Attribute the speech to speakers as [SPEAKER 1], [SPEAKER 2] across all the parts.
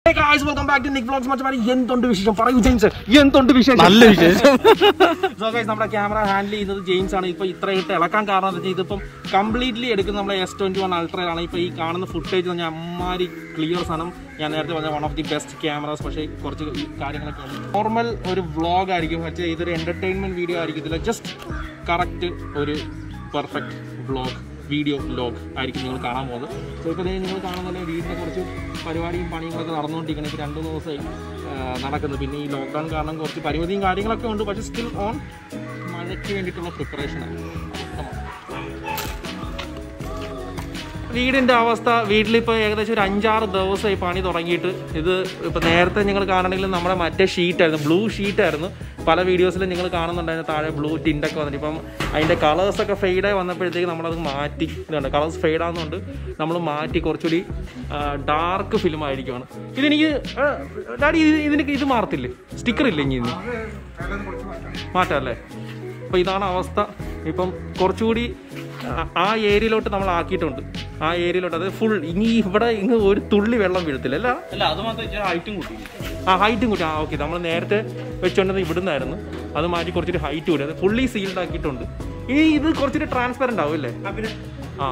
[SPEAKER 1] Guys welcome back to Nick vlogs മച്ചമാരി എന്തുണ്ട് വിശേഷം പറയൂ ജെയിംസ് എന്തുണ്ട് വിശേഷം
[SPEAKER 2] നല്ല വിശേഷം
[SPEAKER 1] സോ ഗൈസ് നമ്മുടെ ക്യാമറ ഹാൻഡിൽ ചെയ്യുന്നത് ജെയിംസ് ആണ് ഇപ്പൊ ഇത്രയിട്ട് ഇളക്കാൻ കാരണം എന്താ വെച്ചാൽ ഇതിപ്പം കംപ്ലീറ്റ്ലി എടുക്കുന്ന നമ്മുടെ എസ് ട്വന്റി വൺ അൾട്രയിലാണ് ഇപ്പൊ ഈ കാണുന്ന ഫുട്ടേജ് തന്നെ അമ്മാരി ക്ലിയർ സാധനം ഞാൻ നേരത്തെ പറഞ്ഞ one of the best cameras പക്ഷേ കുറച്ച് ഈ കാര്യങ്ങളൊക്കെ ഉണ്ട് നോർമൽ ഒരു വ്ളോഗ് ആയിരിക്കും പക്ഷേ ഇതൊരു എന്റർടൈൻമെന്റ് വീഡിയോ ആയിരിക്കത്തില്ല ജസ്റ്റ് കറക്റ്റ് ഒരു പെർഫെക്റ്റ് വ്ളോഗ് വീഡിയോ ലോഗ് ആയിരിക്കും നിങ്ങൾ കാണാൻ പോകുന്നത് സോ ഇപ്പോൾ നിങ്ങൾ കാണുന്ന വീടിനെ കുറച്ച് പരിപാടിയും പണികളൊക്കെ നടന്നുകൊണ്ടിരിക്കണം ഇപ്പോൾ രണ്ട് മൂന്ന് ദിവസമായി ആ, നടക്കുന്നത് പിന്നെ ഈ ലോക്ക്ഡൗൺ കാരണം കുറച്ച് പരിമിതിയും കാര്യങ്ങളൊക്കെ ഉണ്ട് പക്ഷേ സ്റ്റിൽ ഓൺ മഴയ്ക്ക് വേണ്ടിയിട്ടുള്ള പ്രിപ്പറേഷനാണ് വീടിൻ്റെ അവസ്ഥ വീട്ടിലിപ്പോൾ ഏകദേശം ഒരു അഞ്ചാറ് ദിവസമായി പണി തുടങ്ങിയിട്ട് ഇത് ഇപ്പോൾ നേരത്തെ നിങ്ങൾ കാണണമെങ്കിൽ നമ്മുടെ മറ്റേ ഷീറ്റായിരുന്നു ബ്ലൂ ഷീറ്റായിരുന്നു പല വീഡിയോസിലും നിങ്ങൾ കാണുന്നുണ്ടായിരുന്നു താഴെ ബ്ലൂ ടിൻ്റൊക്കെ വന്നിട്ട് ഇപ്പം അതിൻ്റെ കളേഴ്സൊക്കെ ഫെയ്ഡായി വന്നപ്പോഴത്തേക്ക് നമ്മളത് മാറ്റി ഇതുണ്ട് കളേഴ്സ് ഫെയ്ഡ് ആകുന്നുണ്ട് നമ്മൾ മാറ്റി കുറച്ചുകൂടി ഡാർക്ക് ഫിലിം ആയിരിക്കുവാണ് ഇതെനിക്ക് ആ, ഡാഡി ഇത് ഇതിന് ഇത് മാറത്തില്ലേ സ്റ്റിക്കർ ഇല്ല ഇനി ഇന്ന് മാറ്റാം അല്ലേ അപ്പോൾ ഇതാണ് അവസ്ഥ ഇപ്പം കുറച്ചുകൂടി ആ- ആ ഏരിയയിലോട്ട് നമ്മൾ ആക്കിയിട്ടുണ്ട് ആ ഏരിയയിലോട്ട് അത് ഫുൾ ഇനി ഇവിടെ ഇങ്ങ് ഒരു തുള്ളി വെള്ളം വീഴത്തില്ല അല്ല
[SPEAKER 2] അല്ല അത് മാത്രം ഹൈറ്റും കൂട്ടി
[SPEAKER 1] ആ ഹൈറ്റും കൂട്ടി ആ ഓക്കെ നമ്മൾ നേരത്തെ വെച്ചുകൊണ്ടത് ഇവിടുന്നായിരുന്നു അത് മാറ്റി കുറച്ചൊരു ഹൈറ്റ് കൂടി അത് ഫുള്ളി സീൽഡ് ആക്കിയിട്ടുണ്ട് ഇനി ഇത് കുറച്ചൊരു ട്രാൻസ്പെറൻ്റ് ആവും അല്ലേ ആ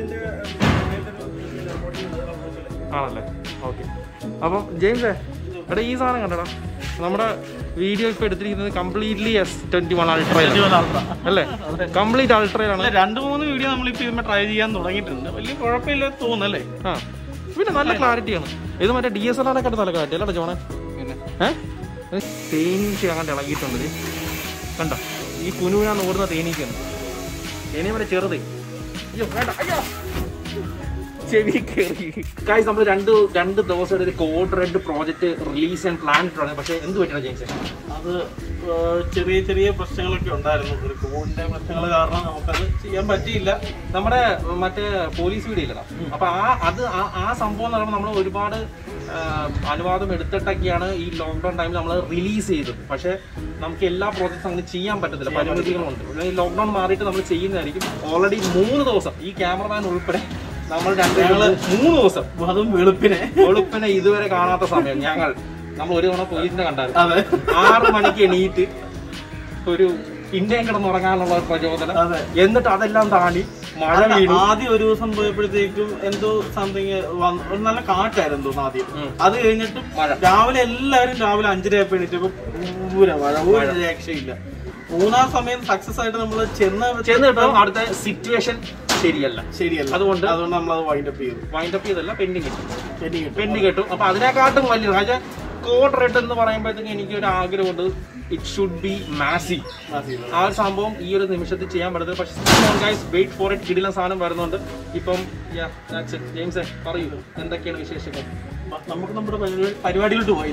[SPEAKER 1] ആണല്ലേ ഓക്കെ അപ്പം ജെയിംസേ എടാ ഈ സാധനം കണ്ടടാ നമ്മുടെ വീഡിയോ ഇപ്പൊ എടുത്തിരിക്കുന്നത് completely S twenty one ultra അല്ലേ കംപ്ലീറ്റ് അൾട്രയിലാണ്
[SPEAKER 2] രണ്ട് മൂന്ന് വീഡിയോ നമ്മളിപ്പോ ഇതിന്മേൽ ട്രൈ ചെയ്യാൻ തുടങ്ങിയിട്ടുണ്ട് വലിയ കുഴപ്പമില്ല തോന്നല്ലേ
[SPEAKER 1] ആ പിന്നെ നല്ല ക്ലാരിറ്റിയാണ് ഇത് മറ്റേ ഡി എസ് എൽ ആറൊക്കെ നല്ല ക്ലാരിറ്റി അല്ലേ ജോണേ
[SPEAKER 2] പിന്നെ
[SPEAKER 1] ഏഹ് തേനീച്ച അങ്ങോട്ട് ഇളകിയിട്ടുണ്ട് ഇത്. കണ്ടോ ഈ കുനുവിനാണ് ഓടുന്ന തേനീക്കാണ് തേനീ വരെ ചെറുത് അയ്യോ വേണ്ട അയ്യോ ചെവി കയറി കായ് നമ്മൾ രണ്ട് രണ്ട് ദിവസം ഒരു കോഡ് റെഡ് പ്രോജക്റ്റ് റിലീസ് ചെയ്യാൻ പ്ലാൻ ഇട്ടാണ് പക്ഷേ എന്ത് പറ്റണം ജെയിംസ്
[SPEAKER 2] അത് ഏർ ചെറിയ ചെറിയ പ്രശ്നങ്ങളൊക്കെ ഉണ്ടായിരുന്നു ഒരു കോഡിന്റെ പ്രശ്നങ്ങൾ കാരണം നമുക്കത് ചെയ്യാൻ പറ്റിയില്ല
[SPEAKER 1] നമ്മുടെ മറ്റേ പോലീസ് വീഡിയോ ഇല്ലടാ അപ്പൊ ആ അത് ആ- ആ സംഭവം എന്ന് പറയുമ്പോൾ നമ്മൾ ഒരുപാട് ആ, അനുവാദം എടുത്തിട്ടൊക്കെയാണ് ഈ ലോക്ക്ഡൌൺ ടൈമിൽ നമ്മൾ റിലീസ് ചെയ്തത് പക്ഷേ നമുക്ക് എല്ലാ പ്രോജക്ട്സും അങ്ങനെ ചെയ്യാൻ പറ്റത്തില്ല പരിമിതികളുണ്ട് ഈ ലോക്ക്ഡൌൺ മാറിയിട്ട് നമ്മൾ ചെയ്യുന്നതായിരിക്കും ഓൾറെഡി മൂന്ന് ദിവസം ഈ ക്യാമറമാൻ ഉൾപ്പെടെ നമ്മൾ രണ്ട് മൂന്ന് ദിവസം
[SPEAKER 2] അതും വെളുപ്പിനെ
[SPEAKER 1] വെളുപ്പിനെ ഇതുവരെ കാണാത്ത സമയം ഞങ്ങൾ നമ്മൾ ഒരു തവണ പോലീസിനെ കണ്ടായിരുന്നു
[SPEAKER 2] അതെ
[SPEAKER 1] ആറ് മണിക്ക് എണീറ്റ് ഒരു ഇന്ത്യയും കിടന്നുറങ്ങാനുള്ള പ്രചോദനം
[SPEAKER 2] അതെ.
[SPEAKER 1] എന്നിട്ട് അതെല്ലാം താണ്ടി മഴ വീണു
[SPEAKER 2] ആദ്യം ഒരു ദിവസം പോയപ്പോഴത്തേക്കും എന്തോ സംതിങ് ഒരു നല്ല കാറ്റായിരുന്നു തോന്നുന്നു ആദ്യം
[SPEAKER 1] ഉം.
[SPEAKER 2] അത് കഴിഞ്ഞിട്ടും
[SPEAKER 1] മഴ.
[SPEAKER 2] രാവിലെ എല്ലാവരും രാവിലെ അഞ്ചര ആയപ്പോ എണീറ്റപ്പോ പൂര മഴ ഒരു രക്ഷയില്ല മൂന്നാം സമയം സക്സസ് ആയിട്ട് നമ്മൾ ചെന്ന
[SPEAKER 1] ചെന്നിട്ടും അടുത്ത സിറ്റുവേഷൻ ശരിയല്ല
[SPEAKER 2] ശരിയല്ല
[SPEAKER 1] അതുകൊണ്ട്
[SPEAKER 2] അതുകൊണ്ട് നമ്മൾ അത് വൈൻഡപ്പ് ചെയ്തു
[SPEAKER 1] വൈൻഡപ്പ് ചെയ്തല്ല പെൻഡിങ് കിട്ടും
[SPEAKER 2] ശരി കിട്ടും.
[SPEAKER 1] പെൻഡിങ് കിട്ടും അപ്പൊ അതിനെക്കാട്ടും വലിയ പക്ഷേ കോഡ് റെഡ് എന്ന് പറയുമ്പോഴത്തേക്ക് എനിക്ക് ഒരു ആഗ്രഹമുണ്ട് ഇറ്റ് ഷുഡ് ബി മാസീവ്
[SPEAKER 2] ആ ചെയ്തു.
[SPEAKER 1] ആ ഒരു സംഭവം ഈ ഒരു നിമിഷത്തിൽ ചെയ്യാൻ പറ്റത്തില്ല പക്ഷേ വെയിറ്റ് ഫോർ ഇറ്റ് കിടിലൻ സാധനം വരുന്നുണ്ട് ഇപ്പം ജെയിംസ് പറയൂ എന്തൊക്കെയാണ് വിശേഷങ്ങൾ
[SPEAKER 2] നമുക്ക് നമ്മുടെ പരിപാടി- പരിപാടിയിലോട്ട് പോയി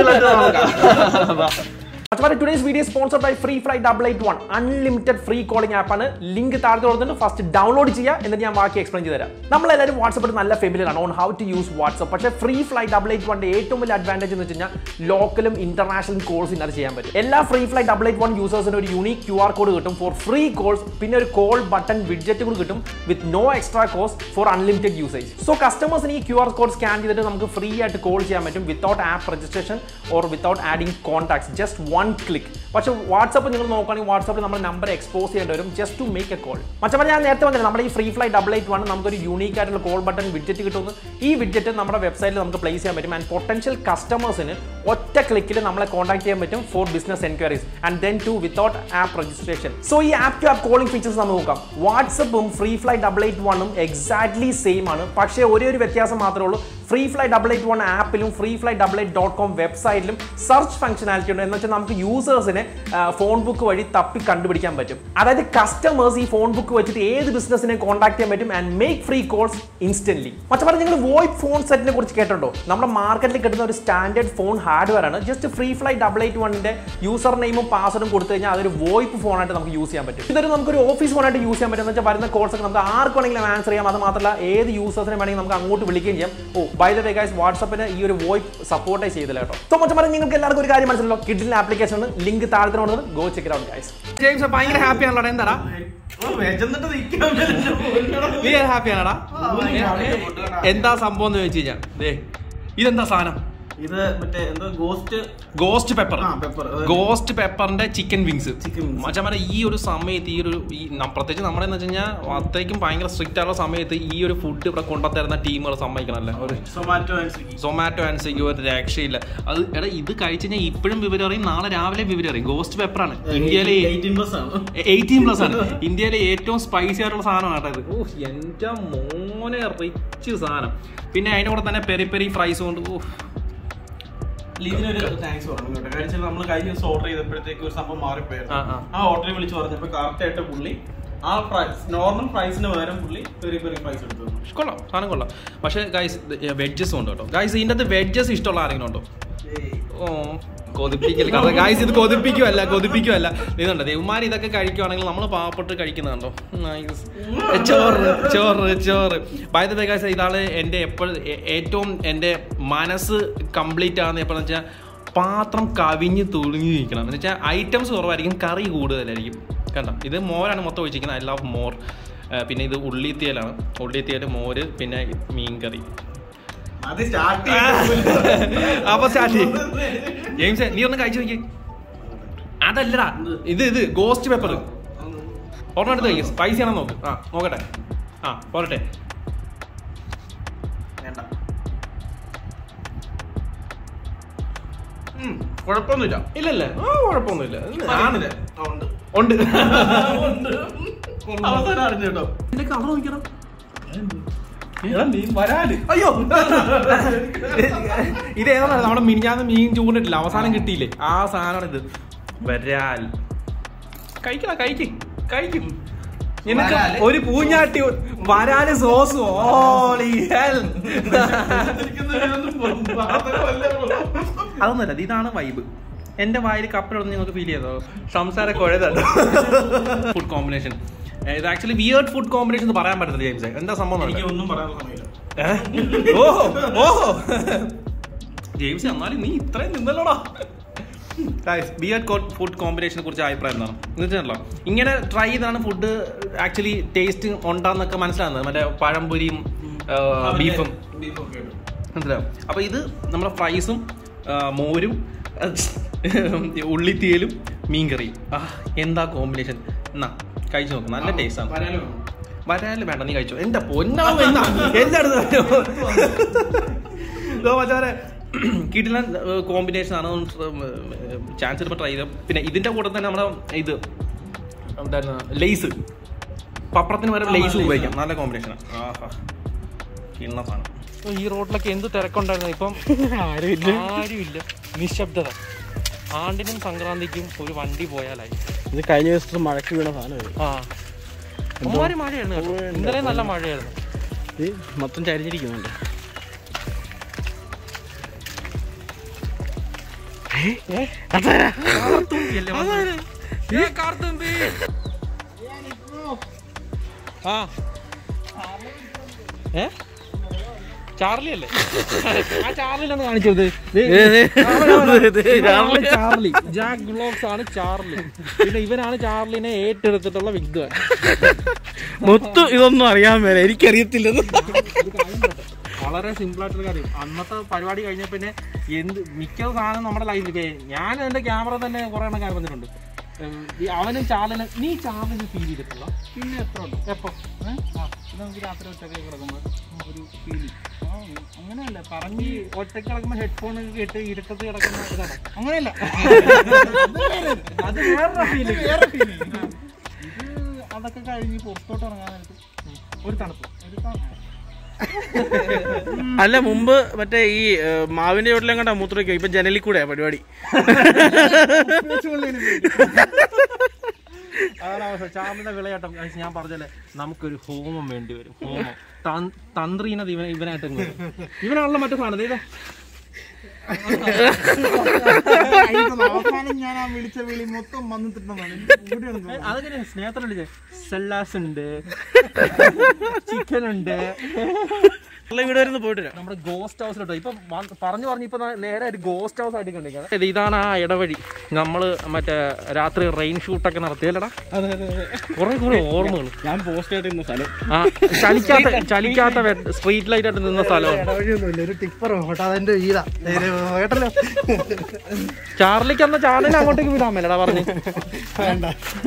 [SPEAKER 1] അതുപോലെ today's video sponsor by Free Fly double eight one unlimited free calling ആപ്പാണ് ലിങ്ക് താഴത്ത് കൊടുത്തിട്ട് ഫസ്റ്റ് ഡൗൺലോഡ് ചെയ്യുക എന്നിട്ട് ഞാൻ ബാക്കി എക്സ്പ്ലെയിൻ ചെയ്ത് തരാം നമ്മളെല്ലാവരും വാട്സപ്പിൽ നല്ല ഫെമിലിയർ ആണ് on how to use WhatsApp പക്ഷേ ഫ്രീ ഫ്ലൈ ഡബിൾ എയ്റ്റ് വണ്ണിന്റെ ഏറ്റവും വലിയ അഡ്വാൻറ്റേജ് എന്ന് വെച്ച് കഴിഞ്ഞാൽ ലോക്കലും ഇന്റർനാഷണൽ കോൾസ് ഇതിനകത്ത് ചെയ്യാൻ പറ്റും എല്ലാ Free Fly double eight one യൂസേഴ്സിന് ഒരു യൂണീക് ക്യു ആർ കോഡ് കിട്ടും ഫോർ ഫ്രീ കോൾസ് പിന്നെ ഒരു കോൾ ബട്ടൺ വിഡ്ജറ്റ് കൂടി കിട്ടും with no extra cost for unlimited usage so കസ്റ്റമേഴ്സിന് ഈ ക്യു ആർ കോഡ് സ്കാൻ ചെയ്തിട്ട് നമുക്ക് ഫ്രീ ആയിട്ട് കോൾ ചെയ്യാൻ പറ്റും without app registration or without adding contacts just one click പക്ഷേ വാട്സപ്പ് നിങ്ങൾ നോക്കുകയാണെങ്കിൽ വാട്സപ്പിൽ നമ്മുടെ നമ്പർ എക്സ്പോസ് ചെയ്യേണ്ടി വരും just to make a call മച്ചമ്മ ഞാൻ നേരത്തെ പറഞ്ഞില്ല നമ്മുടെ ഈ Free Fly double eight one നമുക്കൊരു യൂണീക്ക് ആയിട്ടുള്ള കോൾ ബട്ടൺ വിഡ്ജറ്റ് കിട്ടുന്നു ഈ വിഡ്ജറ്റ് നമ്മുടെ വെബ്സൈറ്റിൽ നമുക്ക് പ്ലേസ് ചെയ്യാൻ പറ്റും ആൻഡ് പൊട്ടൻഷ്യൽ കസ്റ്റമേഴ്സിന് ഒറ്റ ക്ലിക്കിൽ നമ്മളെ കോൺടാക്ട് ചെയ്യാൻ പറ്റും for business enquiries and then to without app registration so ഈ app to app calling features നമുക്ക് നോക്കാം വാട്സപ്പും ഫ്രീ ഫ്ലൈ ഡബിൾ എയ്റ്റ് വണ്ണും എക്സാക്ട്ലി സെയിം ആണ് പക്ഷേ ഒരേ ഒരു വ്യത്യാസം മാത്രമേ ഉള്ളൂ Free Fly double eight one ആപ്പിലും Free Fly double eight dot com വെബ്സൈറ്റിലും സെർച്ച് ഫംഗ്ഷനാലിറ്റി ഉണ്ട് എന്ന് വെച്ചാൽ നമുക്ക് യൂസേഴ്സിനെ ഫോൺ ബുക്ക് വഴി തപ്പി കണ്ടുപിടിക്കാൻ പറ്റും അതായത് കസ്റ്റമേഴ്സ് ഈ ഫോൺ ബുക്ക് വെച്ചിട്ട് ഏത് ബിസിനസ്സിനെ കോൺടാക്ട് ചെയ്യാൻ പറ്റും and make free calls instantly മറ്റേ നിങ്ങൾ വോയിസ് ഫോൺ സെറ്റിനെ കുറിച്ച് കേട്ടിട്ടുണ്ടോ നമ്മുടെ മാർക്കറ്റിൽ കിട്ടുന്ന ഒരു സ്റ്റാൻഡേർഡ് ഫോൺ ഹാർഡ്വെയർ ആണ് just Free Fly double eight വണ്ണിന്റെ യൂസർ നെയിമും പാസ്വേഡും കൊടുത്തു കഴിഞ്ഞാൽ അതൊരു വോയിപ്പ് ഫോണായിട്ട് നമുക്ക് യൂസ് ചെയ്യാൻ പറ്റും ഇതൊരു നമുക്കൊരു ഓഫീസ് ഫോണായിട്ട് യൂസ് ചെയ്യാൻ പറ്റും എന്ന് വെച്ചാൽ വരുന്ന കോൾസ് ഒക്കെ നമുക്ക് ആർക്ക് വേണമെങ്കിലും ആൻസർ ചെയ്യാം അത് മാത്രമല്ല ഏത് യൂസേഴ്സിനെ വേണമെങ്കിൽ നമുക്ക് അങ്ങോട്ട് വിളിക്കുകയും ചെയ്യാം oh by the way guys വാട്സപ്പിന് ഈ ഒരു വോയിസ് സപ്പോർട്ടേ ചെയ്തില്ല കേട്ടോ സോ മച്ചമാരെ നിങ്ങൾക്ക് എല്ലാവർക്കും ഒരു കാര്യം മനസ്സിലല്ലോ കിഡിലിന് ആപ്ലിക്കേഷൻ ഉണ്ട് ലിങ്ക് താഴത്തിനോട് go check out guys James ഭയങ്കര ഹാപ്പി ആണല്ലോ എന്താടാ
[SPEAKER 2] ഓ, വിശന്നിട്ട് നിൽക്കാൻ പറ്റില്ല.
[SPEAKER 1] നീ ഹാപ്പി ആണടാ എന്താ സംഭവം എന്ന് ചോദിച്ചു കഴിഞ്ഞാൽ ദേ ഇതെന്താ സാധനം
[SPEAKER 2] ഇത് മറ്റേ എന്താ ഗോസ്റ്റ്
[SPEAKER 1] ഗോസ്റ്റ് പെപ്പർ
[SPEAKER 2] ആ പെപ്പർ
[SPEAKER 1] ഗോസ്റ്റ് പെപ്പറിന്റെ ചിക്കൻ വിങ്സ്
[SPEAKER 2] Chicken wings.
[SPEAKER 1] മച്ചാമാരെ ഈ ഒരു സമയത്ത് ഈ ഒരു ഈ ന- പ്രത്യേകിച്ച് നമ്മുടെ എന്ന് വെച്ച് കഴിഞ്ഞാൽ അത്രയ്ക്കും ഭയങ്കര സ്ട്രിക്റ്റ് ആയുള്ള സമയത്ത് ഈ ഒരു ഫുഡ് ഇവിടെ കൊണ്ടുത്തരുന്ന ടീമുകൾ സമ്മതിക്കണല്ലേ ഒരു
[SPEAKER 2] Zomato and Swiggy
[SPEAKER 1] Zomato and Swiggy ഒരു രക്ഷയില്ല അത് എടാ ഇത് കഴിച്ച് കഴിഞ്ഞാൽ ഇപ്പോഴും വിവരം അറിയും നാളെ രാവിലെ വിവരം അറിയും ഗോസ്റ്റ് പെപ്പറാണ് ഇന്ത്യയിലെ
[SPEAKER 2] എയ്റ്റീൻ പ്ലസ് ആണ്
[SPEAKER 1] എയ്റ്റീൻ പ്ലസ് ആണ് ഇന്ത്യയിലെ ഏറ്റവും സ്പൈസി ആയിട്ടുള്ള സാധനമാണ് കേട്ടോ ഇത് ഓ എന്റെ മോനെ റിച്ച് സാധനം പിന്നെ അതിന്റെ കൂടെ തന്നെ പെരി പെരി ഫ്രൈസ് കൊണ്ട് ഓ
[SPEAKER 2] ഇതിനൊരു താങ്ക്സ് പറഞ്ഞു കേട്ടോ കാര്യം നമ്മൾ കഴിഞ്ഞ ദിവസം ഓർഡർ ചെയ്തപ്പോഴത്തേക്ക് ഒരു സംഭവം മാറിപ്പോയായിരുന്നു
[SPEAKER 1] ആ, ആ.
[SPEAKER 2] ആ ഓർഡർ വിളിച്ച് പറഞ്ഞപ്പോ കറക്റ്റ് ആയിട്ട് പുള്ളി ആ പ്രൈസ് നോർമൽ പ്രൈസിന് പകരം പുള്ളി പെരി പെരി പ്രൈസ് എടുത്തു തന്നു.
[SPEAKER 1] കൊള്ളാം സാധനം കൊള്ളാം പക്ഷേ ഗൈസ് വെഡ്ജസ് ഉണ്ട് കേട്ടോ ഗൈസ് ഇതിൻ്റെ അകത്ത് വെഡ്ജസ് ഇഷ്ടമുള്ള ആരെങ്കിലും ഉണ്ടോ ഓ കൊതിപ്പിക്കൽ കാരണം ഗൈസ് ഇത് കൊതിപ്പിക്കുമല്ല കൊതിപ്പിക്കുമല്ല ഇതുണ്ട് ദേവന്മാർ ഇതൊക്കെ കഴിക്കുവാണെങ്കിൽ നമ്മൾ പാവപ്പെട്ട് കഴിക്കുന്നുണ്ടോ Nice. ചോറ് ചോറ് ചോറ് ബൈ ദ വേ ഗൈസ് ഇതാണ് എൻ്റെ എപ്പോഴും ഏറ്റവും എൻ്റെ മനസ്സ് കംപ്ലീറ്റ് ആകുന്ന എപ്പോഴെന്ന് വെച്ചാൽ പാത്രം കവിഞ്ഞ് തുളുങ്ങി നിൽക്കണം എന്ന് വെച്ചാൽ ഐറ്റംസ് കുറവായിരിക്കും കറി കൂടുതലായിരിക്കും കണ്ടോ ഇത് മോരാണ് മൊത്തം ഒഴിച്ചിരിക്കുന്നത് ഐ ലവ് മോർ പിന്നെ ഇത് ഉള്ളിത്തിയലാണ് ഉള്ളിത്തിയൽ മോര് പിന്നെ മീൻകറി
[SPEAKER 2] അത് സ്റ്റാർട്ട്
[SPEAKER 1] അപ്പൊ സ്റ്റാർട്ട് ചെയ്യും ജെയിംസ് നീ ഒന്ന് കഴിച്ചു നോക്കി അതല്ലടാ ഇത് ഇത് ഗോസ്റ്റ് പെപ്പർ ഒരെണ്ണം എടുത്ത് കഴിക്കും സ്പൈസി ആണോ നോക്ക് ആ നോക്കട്ടെ ആ പോരട്ടെ
[SPEAKER 2] വേണ്ട ഉം, കുഴപ്പമൊന്നുമില്ല
[SPEAKER 1] ഇല്ലല്ലേ ആ കുഴപ്പമൊന്നുമില്ല
[SPEAKER 2] ആണിത്. ആ, ഉണ്ട്.
[SPEAKER 1] ഉണ്ട്
[SPEAKER 2] അവസാനം അറിഞ്ഞു കേട്ടോ
[SPEAKER 1] എന്റെ കളർ നോക്കണം
[SPEAKER 2] എടാ, മീൻ വരാല്
[SPEAKER 1] അയ്യോ ഇത് ഏതാണ് നമ്മുടെ മിനിഞ്ഞാന്ന് മീൻ ചൂണ്ടിട്ടില്ല അവസാനം കിട്ടിയില്ലേ ആ സാധനമാണ് ഇത് വരാൽ കഴിക്കണ കഴിക്ക് കഴിക്കും നിനക്ക്
[SPEAKER 2] വരാല്?
[SPEAKER 1] ഒരു പൂഞ്ഞാട്ടി വരാല് സോസ് ഓളി ഹെൽ അതൊന്നുമല്ല ഇത് ഇതാണ് വൈബ് എന്റെ വായിൽ കപ്പലൊന്നും നിങ്ങൾക്ക് ഫീൽ ചെയ്തോ സംസാര കുഴതാണ് ഫുഡ് കോമ്പിനേഷൻ ഇത് ആക്ച്വലി വിയേർഡ് ഫുഡ് കോമ്പിനേഷൻ എന്ന് പറയാൻ പറ്റത്തില്ല ജെയിംസ് എന്താ സംഭവം എന്ന്
[SPEAKER 2] എനിക്ക്
[SPEAKER 1] അറിയോ?
[SPEAKER 2] ഒന്നും പറയാനുള്ള സമയമില്ല
[SPEAKER 1] ഏ? ഓഹോ ഓഹോ ജെയിംസ് എന്നാലും നീ ഇത്രയും നിന്നല്ലോടാ ബിയർഡ് ഫുഡ് കോമ്പിനേഷനെ കുറിച്ച് അഭിപ്രായം എന്താണ് എന്ന് വെച്ചാലോ ഇങ്ങനെ ട്രൈ ചെയ്താണ് ഫുഡ് ആക്ച്വലി ടേസ്റ്റ് ഉണ്ടാന്നൊക്കെ മനസ്സിലാകുന്നത് മറ്റേ പഴംപൊരിയും ബീഫും
[SPEAKER 2] ബീഫും ഒക്കെ ഉണ്ട്.
[SPEAKER 1] മനസ്സിലാവും അപ്പൊ ഇത് നമ്മുടെ ഫ്രൈസും മോരും ഉള്ളിത്തീയലും മീൻകറിയും ആ എന്താ കോമ്പിനേഷൻ എന്നാ കഴിച്ചു നോക്ക് നല്ല ടേസ്റ്റ് ആണ്
[SPEAKER 2] വരാല് വേണം.
[SPEAKER 1] വരാല് വേണ്ട നീ കഴിച്ചോ എന്റെ പൊന്നാവും എന്നാ എല്ലായിടത്തും മച്ചാരെ കിടിലൻ കോമ്പിനേഷൻ ആണ് ചാൻസ് എടുപ്പോൾ ട്രൈ ചെയ്ത് പിന്നെ ഇതിന്റെ കൂടെ തന്നെ നമ്മുടെ ഇത് എന്തായിരുന്നു ലേസ് പപ്പടത്തിന് വരെ
[SPEAKER 2] ആ,
[SPEAKER 1] ലേസ്
[SPEAKER 2] lace.
[SPEAKER 1] ഉപയോഗിക്കാം നല്ല കോമ്പിനേഷനാണ് ആഹാ ഇന്ന സാധനം ഈ റോഡിലൊക്കെ എന്ത് തിരക്കുണ്ടായിരുന്നു ഇപ്പം
[SPEAKER 3] ആരുമില്ല
[SPEAKER 1] ആരുമില്ല നിശബ്ദത ആണ്ടിനും സംക്രാന്തിക്കും ഒരു വണ്ടി പോയാലായി
[SPEAKER 3] ഇത് കഴിഞ്ഞ ദിവസത്തെ മഴയ്ക്ക് വീണ സാധനം
[SPEAKER 1] ആ ഒമാരി മഴയായിരുന്നു കേട്ടോ ഇന്നലെ നല്ല മഴയായിരുന്നു
[SPEAKER 3] ഇത് മൊത്തം ചരിഞ്ഞിരിക്കുന്നുണ്ട്
[SPEAKER 1] കാർത്തുമ്പിയല്ലേ വന്നത്? ഏ, കാർത്തുമ്പി. ആ ഏ ചാർലി അല്ലേ ആ ചാർലിയിലൊന്ന് കാണിച്ചത് ചാർലി ജാക്ക് ബ്ലോഗ്സ് ആണ് ചാർലി പിന്നെ ഇവനാണ് ചാർലിനെ ഏറ്റെടുത്തിട്ടുള്ള വിദ്വാൻ
[SPEAKER 3] മൊത്തം ഇതൊന്നും അറിയാൻ മേല എനിക്കറിയത്തില്ലെന്ന്
[SPEAKER 1] വളരെ സിമ്പിൾ ആയിട്ടുള്ള കാര്യം അന്നത്തെ പരിപാടി കഴിഞ്ഞ പിന്നെ എന്ത് മിക്ക സാധനം നമ്മുടെ ലൈഫിൽ ഞാൻ എന്റെ ക്യാമറ തന്നെ കുറെ എണ്ണം കാര്യം വന്നിട്ടുണ്ട് ഉം, ഈ അവനും ചാർലിനെ നീ ചാർലിനെ ഫീൽ ചെയ്തിട്ടുള്ള
[SPEAKER 3] പിന്നെ എത്ര ഉണ്ട്
[SPEAKER 1] എപ്പോ
[SPEAKER 3] ആ, ഇത് നമുക്ക് രാത്രി ഒറ്റയ്ക്ക് കിടക്കുമ്പോൾ ഒരു ഫീലിംഗ് അങ്ങനെയല്ല പറഞ്ഞ്
[SPEAKER 1] ഒറ്റയ്ക്ക് കിടക്കുമ്പോ ഹെഡ്ഫോൺ ഒക്കെ ഇട്ട് ഇരുട്ടത്ത് കിടക്കുന്ന ഇതാണ്
[SPEAKER 3] അങ്ങനെയല്ല
[SPEAKER 1] അത് വേറെ ഫീലിംഗ്
[SPEAKER 3] വേറെ ഫീലിംഗ് ഇത് അതൊക്കെ കഴിഞ്ഞ് പുറത്തോട്ട് ഇറങ്ങാനായിട്ട്
[SPEAKER 1] ഒരു തണുപ്പ്
[SPEAKER 3] ഒരു തണുപ്പ്. അല്ല മുമ്പ് മറ്റേ ഈ ഏ, മാവിന്റെ ചോട്ടിലും കണ്ട മൂത്രയ്ക്കോ ഇപ്പൊ ജനലിൽ കൂടെയാ പരിപാടി
[SPEAKER 1] അതാണ് അവസ്ഥ ചാമിന്റെ വിളയാട്ടം guys, ഞാൻ പറഞ്ഞല്ലേ നമുക്കൊരു ഹോമം വേണ്ടി വരും ഹോമം തൻ- തന്ത്രീനത് ഇവൻ ഇവനായിട്ട് അങ്ങ് വരും. ഇവനാണല്ലോ മറ്റു സാധനം ഇതാ
[SPEAKER 3] അവസാനം ഞാൻ ആ വിളിച്ച വിളി മൊത്തം വന്നിട്ടുണ്ടെന്നാണ്
[SPEAKER 1] അതൊക്കെ സ്നേഹത്തോടെ വിളിച്ചേ സല്ലാസ് ഉണ്ട് ചിക്കൻ ഉണ്ട്
[SPEAKER 2] ഉള്ള വീട് വരുന്ന പോയിട്ടില്ല
[SPEAKER 1] നമ്മുടെ ഗോസ്റ്റ് ഹൗസിലോട്ടോ ഇപ്പൊ വന്ന് പറഞ്ഞു പറഞ്ഞു ഇപ്പൊ ദാ നേരെ ഒരു ഗോസ്റ്റ് ഹൗസ് ആയിട്ട് കണ്ടിരിക്കുന്നത് ഇത് ഇതാണ് ആ ഇടവഴി നമ്മള് മറ്റേ രാത്രി റെയിൻ ഷൂട്ടൊക്കെ നടത്തിയല്ലടാ
[SPEAKER 2] അതെ അതെ അതെ
[SPEAKER 1] കുറെ കുറെ ഓർമ്മകൾ
[SPEAKER 2] ഞാൻ പോസ്റ്റ് ആയിട്ട് ഇന്ന സ്ഥലം
[SPEAKER 1] ആ ചലിക്കാത്ത ചലിക്കാത്ത സ്ട്രീറ്റ് ലൈറ്റ് ആയിട്ട് നിന്ന സ്ഥലമാണ്
[SPEAKER 4] ഇടവഴിയൊന്നുമില്ല ഒരു ടിപ്പർ ഓട്ടാ അതെന്റെ വീടാ കേട്ടല്ലോ
[SPEAKER 1] ചാർലിക്ക് അന്ന് ചാനലിന് അങ്ങോട്ടേക്ക് വിടാൻ മേലടാ പറഞ്ഞു
[SPEAKER 4] വേണ്ട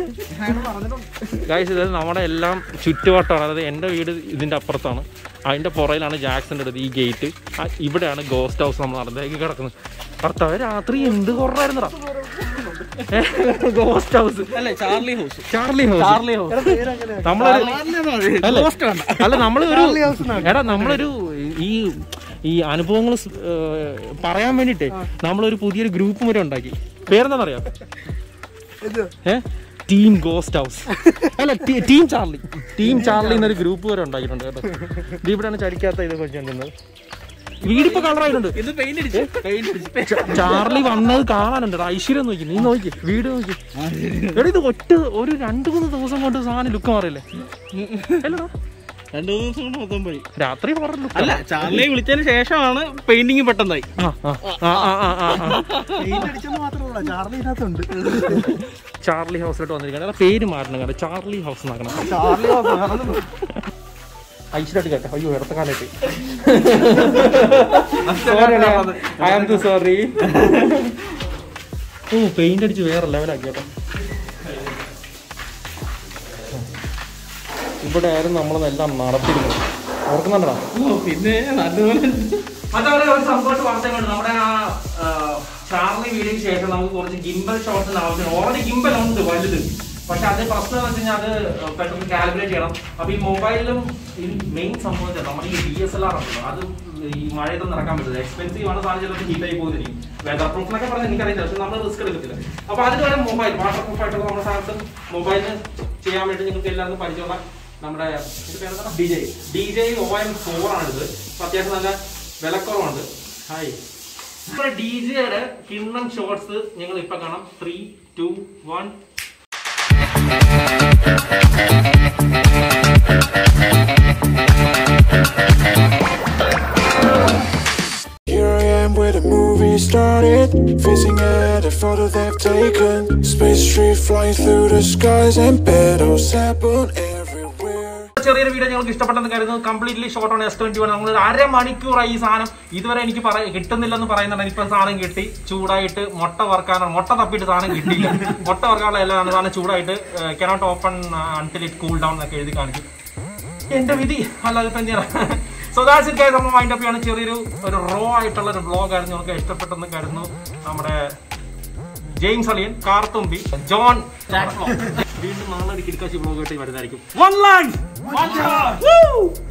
[SPEAKER 1] ഗൈസ് ഇത് നമ്മുടെ എല്ലാം ചുറ്റുവട്ടമാണ് അതായത് എൻ്റെ വീട് ഇതിൻ്റെ അപ്പുറത്താണ് അതിൻ്റെ പുറയിലാണ് ജാക്സൻ്റെ അടുത്ത് ഈ ഗേറ്റ് ഇവിടെയാണ് ഗോസ്റ്റ് ഹൗസ് നമ്മൾ നടന്നേക്ക് കിടക്കുന്നത് ഭർത്താവ് രാത്രി എന്ത് കുറവായിരുന്നടാ ഗോസ്റ്റ് ഹൗസ്
[SPEAKER 2] അല്ലേ Charlie house
[SPEAKER 1] Charlie house
[SPEAKER 2] Charlie house
[SPEAKER 1] നമ്മളൊരു അല്ല, അല്ല നമ്മളൊരു
[SPEAKER 4] house എന്നാണ്.
[SPEAKER 1] എടാ നമ്മളൊരു ഈ ഈ അനുഭവങ്ങൾ പറയാൻ വേണ്ടിട്ടേ നമ്മളൊരു പുതിയൊരു ഗ്രൂപ്പ് വരെ ഉണ്ടാക്കി പേരെന്താണെന്നറിയാം
[SPEAKER 4] ഇത്
[SPEAKER 1] ഏ ടീം ഗോസ്റ്റ് ഹൗസ് അല്ല ടീ- ടീം ചാർലി ടീം ചാർലി എന്നൊരു ഗ്രൂപ്പ് വരെ ഉണ്ടാക്കിയിട്ടുണ്ട് കേട്ടോ ഇത് ഇവിടെയാണ് ചലിക്കാത്ത ഇത് വെച്ചിട്ടുണ്ടെന്നത് വീടിപ്പോ കളറായിട്ടുണ്ട്
[SPEAKER 2] ഇത് പെയിന്റ് അടിച്ച് പെയിന്റ് അടിച്ച്
[SPEAKER 1] ച- ചാർലി വന്നത് കാണാനുണ്ട് ഐശ്വര്യം നോക്കി നീ നോക്കി വീട് നോക്കി എടാ ഇത് ഒറ്റ ഒരു രണ്ടു മൂന്ന് ദിവസം കൊണ്ട് സാധനം ലുക്ക് മാറിയില്ലേ അല്ലടാ
[SPEAKER 2] രണ്ടു മൂന്ന് ദിവസം കൊണ്ട് മൊത്തം പോയി
[SPEAKER 1] രാത്രി മാറി ലുക്ക്
[SPEAKER 2] അല്ല ചാർലിയെ വിളിച്ചതിന് ശേഷമാണ് പെയിന്റിങ് പെട്ടെന്നായി
[SPEAKER 1] ആ ആ ആ ആ ആ ആ ആ
[SPEAKER 4] പെയിന്റ് അടിച്ചെന്ന് മാത്രമല്ല ചാർലി ഇതിനകത്തുണ്ട്
[SPEAKER 1] ചാർലി ഹൗസിലോട്ട് വന്നിരിക്കണം എടാ പേര് മാറണം കേട്ടോ ചാർലി ഹൗസ് എന്നാക്കണം
[SPEAKER 4] ചാർലി
[SPEAKER 1] ഐശ്വര്യമായിട്ട് കേട്ടോ അയ്യോ ഇടത്ത കാലായിട്ട് ഐ ആം ടു സോറി ഓ പെയിന്റ് അടിച്ച് വേറെ ലെവലാക്കി കേട്ടോ ഇവിടെ ആയിരുന്നു നമ്മളെല്ലാം നടത്തിയിരുന്നത് ഓർക്കുന്നുണ്ടോ
[SPEAKER 2] പിന്നെ നല്ലപോലെ
[SPEAKER 1] അതവിടെ ഒരു സന്തോഷ വാർത്തയുണ്ട് നമ്മുടെ ആ ആ, ചാർലി വീഡിയോയ്ക്ക് ശേഷം നമുക്ക് കുറച്ച് ഗിംബൽ ഷോട്ട്സിന് ആവശ്യം ഓൾറെഡി ഗിംബൽ ഉണ്ട് വലുത് പക്ഷെ അത് പ്രശ്നം എന്ന് വെച്ച് കഴിഞ്ഞാൽ അത് പെട്ടെന്ന് കാൽക്കുലേറ്റ് ചെയ്യണം അപ്പൊ ഈ മൊബൈലിലും മെയിൻ സംഭവം വെച്ചാൽ നമ്മുടെ ഈ ഡി എസ് എൽ ആർ ഉണ്ടല്ലോ അത് ഈ മഴയത്തൊന്നും നടക്കാൻ പറ്റില്ല എക്സ്പെൻസീവ് ആണ് സാധനം ചിലപ്പോൾ ഹീറ്റ് ആയി പോകുന്നിരിക്കും വെതർ പ്രൂഫ് എന്നൊക്കെ പറഞ്ഞാൽ എനിക്കറിയില്ല പക്ഷെ നമ്മൾ റിസ്ക് എടുക്കത്തില്ല അപ്പൊ അതിന് വരെ മൊബൈൽ വാട്ടർ പ്രൂഫ് ആയിട്ടുള്ള നമ്മുടെ സാംസങ് മൊബൈലിന് ചെയ്യാൻ വേണ്ടി നിങ്ങൾക്ക് എല്ലാവർക്കും പരിചയമുള്ള നമ്മുടെ D J D J O M four ആണിത് അപ്പൊ അത്യാവശ്യം നല്ല വിലക്കുറവുണ്ട് ഹായ് ഇപ്പൊ ഡി ജെയുടെ കിണ്ണം ഷോർട്സ് ഞങ്ങൾ ഇപ്പൊ കാണാം three two one
[SPEAKER 5] Here I am where the movie started Facing at a photo they've taken Space tree flying through the skies And battles happen everywhere
[SPEAKER 1] ചെറിയൊരു വീഡിയോ ഞങ്ങൾക്ക് ഇഷ്ടപ്പെട്ടെന്ന് കരുതുന്നു completely shot on S twenty one നമ്മൾ ഒരു അരമണിക്കൂറായി ഈ സാധനം ഇതുവരെ എനിക്ക് പറയ കിട്ടുന്നില്ലെന്ന് പറയുന്നുണ്ട് ഇപ്പൊ സാധനം കിട്ടി ചൂടായിട്ട് മുട്ട വറുക്കാനാണ് മുട്ട തപ്പിയിട്ട് സാധനം കിട്ടിയില്ല മുട്ട വറുക്കാനുള്ള എല്ലാം സാധനം ചൂടായിട്ട് cannot open until it cool down എന്നൊക്കെ എഴുതി കാണിക്കും എന്റെ വിധി അല്ലാതെ ഇപ്പൊ എന്തിനാ സോ ദാറ്റ്സ് ഇറ്റ് ഗൈസ് നമ്മൾ വൈൻഡ് അപ്പ് ചെയ്യാണ് ചെറിയൊരു ഒരു റോ ആയിട്ടുള്ള ഒരു ബ്ലോഗ് ആയിരുന്നു നമുക്ക് ഇഷ്ടപ്പെട്ടെന്ന് കരുതുന്നു നമ്മുടെ ജെയിംസ് അളിയൻ കാർത്തുമ്പി ജോൺ വീണ്ടും നാളെ ഒരു കിടക്കാശി ബ്ലോഗ് ആയിട്ട് വരുന്നതായിരിക്കും വൺ ലൈൻ